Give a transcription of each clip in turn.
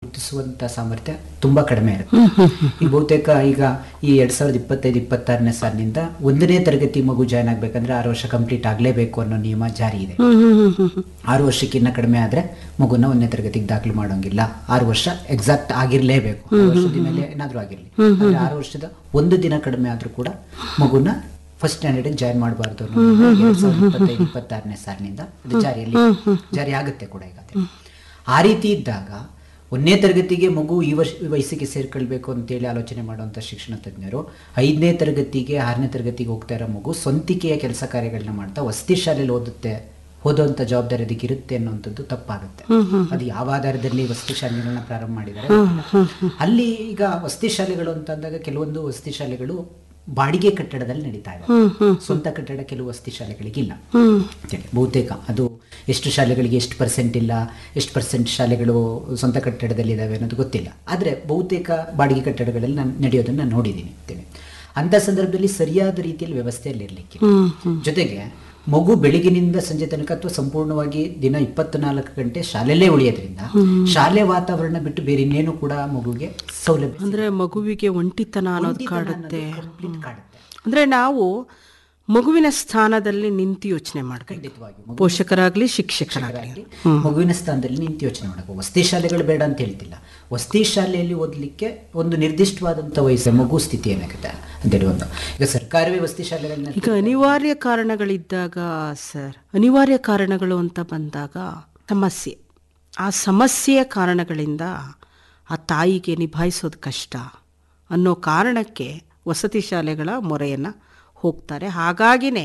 ಗುರುತಿಸುವಂತ ಸಾಮರ್ಥ್ಯ ತುಂಬಾ ಕಡಿಮೆ ಇರುತ್ತೆ ಈ ಬಹುತೇಕ ಈಗ ಈ ಎರಡ್ ಸಾವಿರದ ಇಪ್ಪತ್ತೈದು ಇಪ್ಪತ್ತಾರನೇ ಸಾಲಿನಿಂದ ಒಂದನೇ ತರಗತಿ ಮಗು ಜಾಯ್ನ್ ಆಗ್ಬೇಕಂದ್ರೆ ಆರು ವರ್ಷ ಕಂಪ್ಲೀಟ್ ಆಗ್ಲೇಬೇಕು ಅನ್ನೋ ನಿಯಮ ಜಾರಿ ಇದೆ ಹ್ಮ್ ಹ್ಮ್ ಹ್ಮ್ ಹ್ಮ್ ಹ್ಮ್ ಆರು ವರ್ಷಕ್ಕಿಂತ ಕಡಿಮೆ ಆದ್ರೆ ಮಗುನ ಒಂದನೇ ತರಗತಿಗೆ ದಾಖಲು ಮಾಡೋಂಗಿಲ್ಲ ಆರು ವರ್ಷ ಎಕ್ಸಾಕ್ಟ್ ಆಗಿರ್ಲೇಬೇಕು ಆರು ವರ್ಷದ ಮೇಲೆ ಏನಾದ್ರೂ ಆಗಿರ್ಲಿ ಆದ್ರೆ ಆರು ವರ್ಷದ ಒಂದು ದಿನ ಕಡಿಮೆ ಆದ್ರೂ ಕೂಡ ಮಗುನ ಫಸ್ಟ್ ಸ್ಟ್ಯಾಂಡರ್ಡ್ ಜಾಯಿನ್ ಮಾಡಬಾರ್ದು ಇಪ್ಪತ್ತೈದು ಇಪ್ಪತ್ತಾರನೇ ಸಾಲಿನಿಂದ ಅದು ಜಾರಿಯಲ್ಲಿ ಜಾರಿ ಆಗುತ್ತೆ ಕೂಡ ಈಗ ಅದು. ಆ ರೀತಿ ಇದ್ದಾಗ ಒಂದನೇ ತರಗತಿಗೆ ಮಗು ಈ ವರ್ಷ ಈ ವಯಸ್ಸಿಗೆ ಸೇರ್ಕೊಳ್ಬೇಕು ಅಂತೇಳಿ ಆಲೋಚನೆ ಮಾಡುವಂಥ ಶಿಕ್ಷಣ ತಜ್ಞರು ಐದನೇ ತರಗತಿಗೆ ಆರನೇ ತರಗತಿಗೆ ಹೋಗ್ತಾ ಇರೋ ಮಗು ಸ್ವಂತಿಕೆಯ ಕೆಲಸ ಕಾರ್ಯಗಳನ್ನ ಮಾಡ್ತಾ ವಸತಿ ಶಾಲೆಯಲ್ಲಿ ಓದುತ್ತೆ ಓದುವಂಥ ಜವಾಬ್ದಾರಿ ಅದಕ್ಕೆ ಇರುತ್ತೆ ಅನ್ನುವಂಥದ್ದು ತಪ್ಪಾಗುತ್ತೆ ಅದು ಯಾವ ಆಧಾರದಲ್ಲಿ ವಸತಿ ಶಾಲೆಗಳನ್ನ ಪ್ರಾರಂಭ ಮಾಡಿದ್ದಾರೆ ಗೊತ್ತಿಲ್ಲ. ಅಲ್ಲಿ ಈಗ ವಸತಿ ಶಾಲೆಗಳು ಅಂತ ಅಂದಾಗ ಕೆಲವೊಂದು ವಸತಿ ಶಾಲೆಗಳು ಬಾಡಿಗೆ ಕಟ್ಟಡದಲ್ಲಿ ನಡೀತಾ ಇದೆ ಸ್ವಂತ ಕಟ್ಟಡ ಕೆಲವು ವಸತಿ ಶಾಲೆಗಳಿಗಿಲ್ಲ ಅಂತೇಳಿ ಬಹುತೇಕ ಅದು ಎಷ್ಟು ಶಾಲೆಗಳಿಗೆ ಎಷ್ಟು ಪರ್ಸೆಂಟ್ ಇಲ್ಲ ಎಷ್ಟು ಪರ್ಸೆಂಟ್ ಶಾಲೆಗಳು ಸ್ವಂತ ಕಟ್ಟಡದಲ್ಲಿ ಇದಾವೆ ಅನ್ನೋದು ಗೊತ್ತಿಲ್ಲ ಆದರೆ ಬಹುತೇಕ ಬಾಡಿಗೆ ಕಟ್ಟಡಗಳಲ್ಲಿ ನಾನು ನಡೆಯೋದನ್ನು ನಾನು ನೋಡಿದ್ದೀನಿ ಅಂತೇಳಿ ಅಂಥ ಸಂದರ್ಭದಲ್ಲಿ ಸರಿಯಾದ ರೀತಿಯಲ್ಲಿ ವ್ಯವಸ್ಥೆಯಲ್ಲಿ ಇರಲಿಕ್ಕೆ ಜೊತೆಗೆ ಮಗು ಬೆಳಗಿನಿಂದ ಸಂಜೆ ತನಕ ಅಥವಾ ಸಂಪೂರ್ಣವಾಗಿ ದಿನ ಇಪ್ಪತ್ನಾಲ್ಕು ಗಂಟೆ ಶಾಲೆಯಲ್ಲೇ ಉಳಿಯೋದ್ರಿಂದ ಶಾಲೆ ವಾತಾವರಣ ಬಿಟ್ಟು ಬೇರೆ ಇನ್ನೇನು ಕೂಡ ಮಗುಗೆ ಸೌಲಭ್ಯ ಅಂದ್ರೆ ಮಗುವಿಗೆ ಒಂಟಿತನ ಅನ್ನೋದು ಕಾಡುತ್ತೆ ಕಂಪ್ಲೀಟ್ ಕಾಡುತ್ತೆ ಅಂದ್ರೆ ನಾವು ಮಗುವಿನ ಸ್ಥಾನದಲ್ಲಿ ನಿಂತು ಯೋಚನೆ ಮಾಡ್ಬೇಕು ಖಂಡಿತವಾಗಿ ಮಗು ಪೋಷಕರಾಗ್ಲಿ ಶಿಕ್ಷಕರಾಗ್ಲಿ ಆಗಲಿ ಮಗುವಿನ ಸ್ಥಾನದಲ್ಲಿ ನಿಂತು ಯೋಚನೆ ಮಾಡಬೇಕು ವಸತಿ ಶಾಲೆಗಳು ಬೇಡ ಅಂತ ಹೇಳ್ತಿಲ್ಲ ವಸತಿ ಶಾಲೆಯಲ್ಲಿ ಓದಲಿಕ್ಕೆ ಒಂದು ನಿರ್ದಿಷ್ಟವಾದಂಥ ವಯಸ್ಸು ಮಗು ಸ್ಥಿತಿ ಏನಾಗುತ್ತೆ ಅಂತೇಳಿ ಒಂದು ಈಗ ಸರ್ಕಾರವೇ ವಸತಿ ಶಾಲೆಗಳನ್ನ ಈಗ ಅನಿವಾರ್ಯ ಕಾರಣಗಳಿದ್ದಾಗ ಸರ್ ಅನಿವಾರ್ಯ ಕಾರಣಗಳು ಅಂತ ಬಂದಾಗ ಸಮಸ್ಯೆ ಆ ಸಮಸ್ಯೆಯ ಕಾರಣಗಳಿಂದ ಆ ತಾಯಿಗೆ ನಿಭಾಯಿಸೋದು ಕಷ್ಟ ಅನ್ನೋ ಕಾರಣಕ್ಕೆ ವಸತಿ ಶಾಲೆಗಳ ಮೊರೆಯನ್ನು ಹೋಗ್ತಾರೆ ಹಾಗಾಗಿನೇ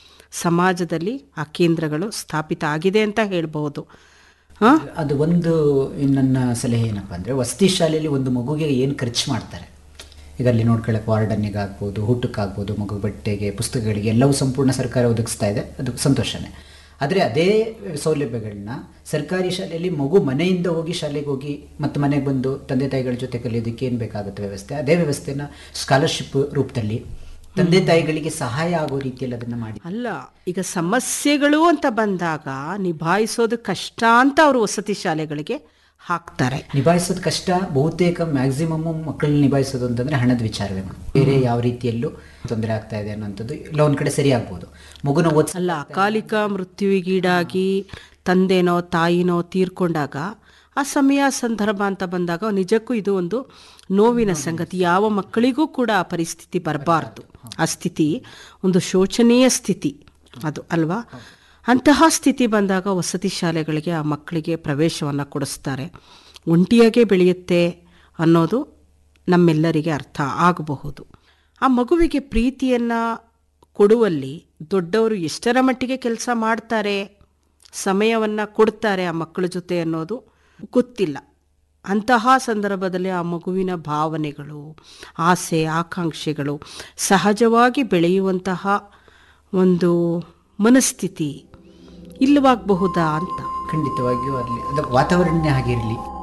ಸಮಾಜದಲ್ಲಿ ಆ ಕೇಂದ್ರಗಳು ಸ್ಥಾಪಿತ ಆಗಿದೆ ಅಂತ ಹೇಳ್ಬೋದು ಹಾಂ ಅದು ಒಂದು ನನ್ನ ಸಲಹೆ ಏನಪ್ಪ ಅಂದರೆ ವಸತಿ ಶಾಲೆಯಲ್ಲಿ ಒಂದು ಮಗುಗೆ ಏನು ಖರ್ಚು ಮಾಡ್ತಾರೆ ಈಗ ಅಲ್ಲಿ ನೋಡ್ಕೊಳ್ಳೋಕೆ ವಾರ್ಡನ್ನಿಗೆ ಆಗ್ಬೋದು ಊಟಕ್ಕಾಗ್ಬೋದು ಮಗು ಬಟ್ಟೆಗೆ ಪುಸ್ತಕಗಳಿಗೆ ಎಲ್ಲವೂ ಸಂಪೂರ್ಣ ಸರ್ಕಾರ ಒದಗಿಸ್ತಾ ಇದೆ ಅದು ಸಂತೋಷನೇ ಆದರೆ ಅದೇ ಸೌಲಭ್ಯಗಳನ್ನ ಸರ್ಕಾರಿ ಶಾಲೆಯಲ್ಲಿ ಮಗು ಮನೆಯಿಂದ ಹೋಗಿ ಶಾಲೆಗೆ ಹೋಗಿ ಮತ್ತು ಮನೆಗೆ ಬಂದು ತಂದೆ ತಾಯಿಗಳ ಜೊತೆ ಕಲಿಯೋದಕ್ಕೆ ಏನು ಬೇಕಾಗುತ್ತೆ ವ್ಯವಸ್ಥೆ ಅದೇ ವ್ಯವಸ್ಥೆನ ಸ್ಕಾಲರ್ಶಿಪ್ ರೂಪದಲ್ಲಿ ತಂದೆ ತಾಯಿಗಳಿಗೆ ಸಹಾಯ ಆಗೋ ರೀತಿಯಲ್ಲಿ ಅದನ್ನು ಮಾಡಿ ಅಲ್ಲ ಈಗ ಸಮಸ್ಯೆಗಳು ಅಂತ ಬಂದಾಗ ನಿಭಾಯಿಸೋದು ಕಷ್ಟ ಅಂತ ಅವರು ವಸತಿ ಶಾಲೆಗಳಿಗೆ ಹಾಕ್ತಾರೆ ನಿಭಾಯಿಸೋದು ಕಷ್ಟ ಬಹುತೇಕ ಮ್ಯಾಕ್ಸಿಮಮ್ ಮಕ್ಕಳನ್ನ ನಿಭಾಯಿಸೋದು ಅಂತಂದ್ರೆ ಹಣದ ವಿಚಾರವೇ ಮೇಡಮ್ ಬೇರೆ ಯಾವ ರೀತಿಯಲ್ಲೂ ತೊಂದರೆ ಆಗ್ತಾ ಇದೆ ಅನ್ನೋಂಥದ್ದು ಇಲ್ಲ ಒಂದ್ ಕಡೆ ಸರಿ ಆಗ್ಬೋದು ಮಗುನ ಓದಿಸ ಅಲ್ಲ ಅಕಾಲಿಕ ಮೃತ್ಯುವಿಗೀಡಾಗಿ ತಂದೆನೋ ತಾಯಿನೋ ತೀರ್ಕೊಂಡಾಗ ಆ ಸಮಯ ಸಂದರ್ಭ ಅಂತ ಬಂದಾಗ ನಿಜಕ್ಕೂ ಇದು ಒಂದು ನೋವಿನ ಸಂಗತಿ ಯಾವ ಮಕ್ಕಳಿಗೂ ಕೂಡ ಆ ಪರಿಸ್ಥಿತಿ ಬರಬಾರ್ದು ಆ ಸ್ಥಿತಿ ಒಂದು ಶೋಚನೀಯ ಸ್ಥಿತಿ ಅದು ಅಲ್ವಾ ಅಂತಹ ಸ್ಥಿತಿ ಬಂದಾಗ ವಸತಿ ಶಾಲೆಗಳಿಗೆ ಆ ಮಕ್ಕಳಿಗೆ ಪ್ರವೇಶವನ್ನು ಕೊಡಿಸ್ತಾರೆ ಒಂಟಿಯಾಗೇ ಬೆಳೆಯುತ್ತೆ ಅನ್ನೋದು ನಮ್ಮೆಲ್ಲರಿಗೆ ಅರ್ಥ ಆಗಬಹುದು ಆ ಮಗುವಿಗೆ ಪ್ರೀತಿಯನ್ನು ಕೊಡುವಲ್ಲಿ ದೊಡ್ಡವರು ಎಷ್ಟರ ಮಟ್ಟಿಗೆ ಕೆಲಸ ಮಾಡ್ತಾರೆ ಸಮಯವನ್ನು ಕೊಡ್ತಾರೆ ಆ ಮಕ್ಕಳ ಜೊತೆ ಅನ್ನೋದು ಗೊತ್ತಿಲ್ಲ ಅಂತಹ ಸಂದರ್ಭದಲ್ಲಿ ಆ ಮಗುವಿನ ಭಾವನೆಗಳು ಆಸೆ ಆಕಾಂಕ್ಷೆಗಳು ಸಹಜವಾಗಿ ಬೆಳೆಯುವಂತಹ ಒಂದು ಮನಸ್ಥಿತಿ ಇಲ್ಲವಾಗಬಹುದಾ ಅಂತ ಖಂಡಿತವಾಗಿಯೂ ಅಲ್ಲಿ ಅದು ವಾತಾವರಣನೇ ಹಾಗಿರಲಿ